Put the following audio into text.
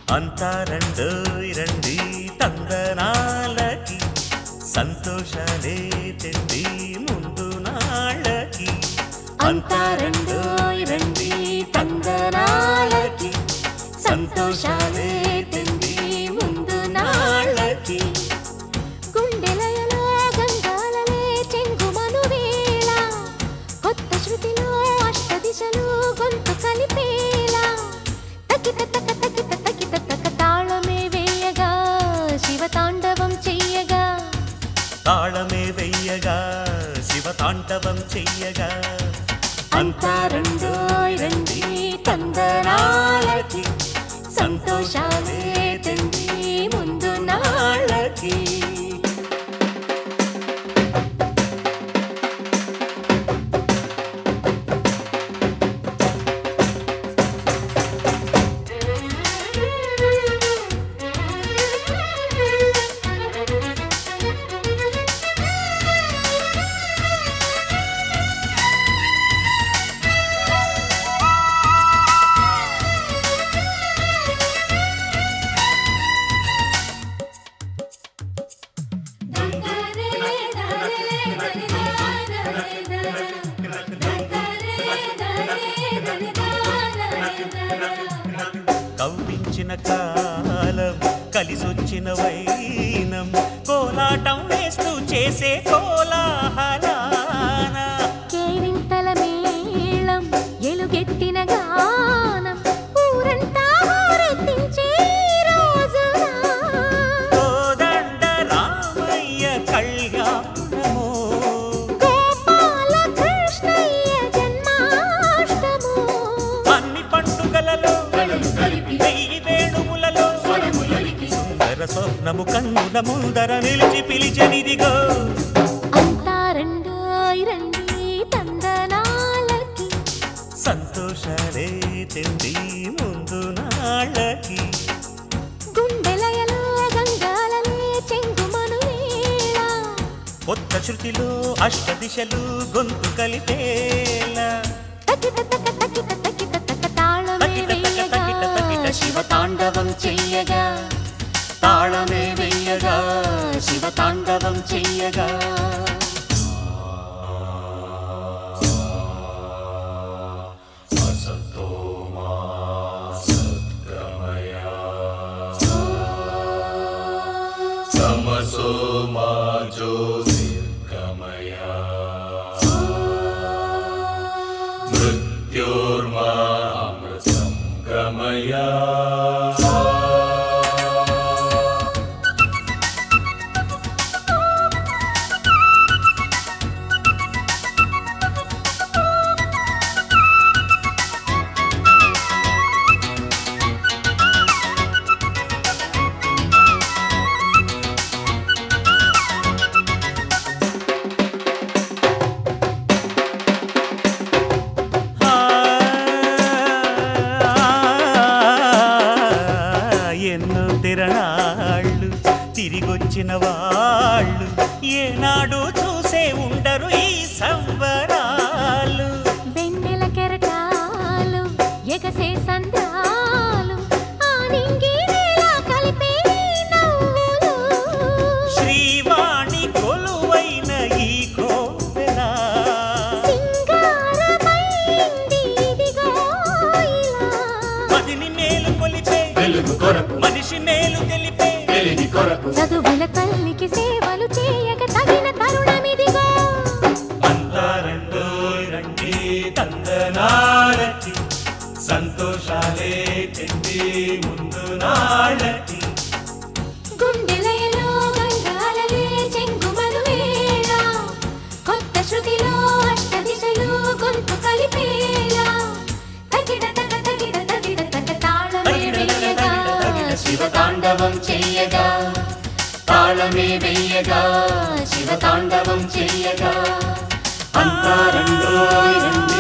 అంతా రెండోయ్ రండి తందనాలకి సంతోషాలే తెండి ముందు నాళ్ళకి అంతా రెండోయ్ రండి తందనాలకి సంతోషాలే తెండి ముందు నాళ్ళకి గుండెలయలో గంగాలలే చెంగుమను వేళ కొత్త శృతిలో అష్ట దిశలు గొంతు కలిపేలా తకిట తక తకిట తకిట తక తాళమే వేయగా శివ తాండవం చెయ్యగా తాళమే వెయ్యగా శివ తాండవం చెయ్యగా అంతా రెండోయ్ రండి తందనాలకి సంతోషాలే తెండి ముందు నాళ్ళకి కవ్వించిన కాలం కలిసొచ్చిన వైనం కోలాటం వేస్తూ చేసే కోలాహలాన కేరింతల మేళం ఎలుగెత్తిన గానం ఊరంతా ఊరెత్తించే ఈ రోజున కోదండ రామయ్య కళ్యాణము గోపాల కృష్ణయ్య జన్మాష్టము అన్ని పండుగలలో వెయ్యి వేణువులలో సుందర స్వప్నము కన్నుల ముందర నిలిచి పిలిచనిదిగో అంతా రెండోయ్ రండి తందనాలకి సంతోషాలే తెండి ముందు నాళ్ళకి గుండెలయలో గంగాలలే చెంగుమను వేళ కొత్త శృతిలో అష్ట దిశలు గొంతు కలిపేలా తకిట తక తకిట తకిట తక తాళమే తకిట తక వేయగా తకిట తకిట శివ తాండవం చెయ్యగా తాళమే వెయ్యగా శివ తాండవం చెయ్యగా तमसो मा ज्योतिर्गमय मृत्योर्मा अमृतं गमय ఆ, ఎన్నో తిరణాళ్ళు తిరిగొచ్చిన వాళ్ళు ఏనాడు చూసే ఉండరు ఈ సంబరాలు వెన్నెల కెరటాలు ఎగసే సంద్రాలు ఆ నింగి నేల కలిపే నవ్వులు శ్రీవాణి కొలువైన ఈ కోవెల సింగారమైంది ఇదిగో ఇలా మదిని మేలు కొలిపే వెలుగు కొరకు మనిషి మేలు తెలిపే వెలిగి కొరకు చదువుల తల్లికి సేవలు చేయక తగిన తరుణమిదిగో అంతా రెండోయ్ రండి తందనాలకి సంతోషాలే తెండి ముందు నాళ్ళకి గుండెలయలో గంగాలలే చెంగుమను వేళ కొత్త శృతిలో అష్ట దిశలు గొంతు కలిపేలా తగిడ తగ తగిడ తగిడ తగ తాళమే వేయగా శివ తాండవం చెయ్యగా తాళమే వేయగా శివ తాండవం చెయ్యగా అంతా రెండోయ్ రెండు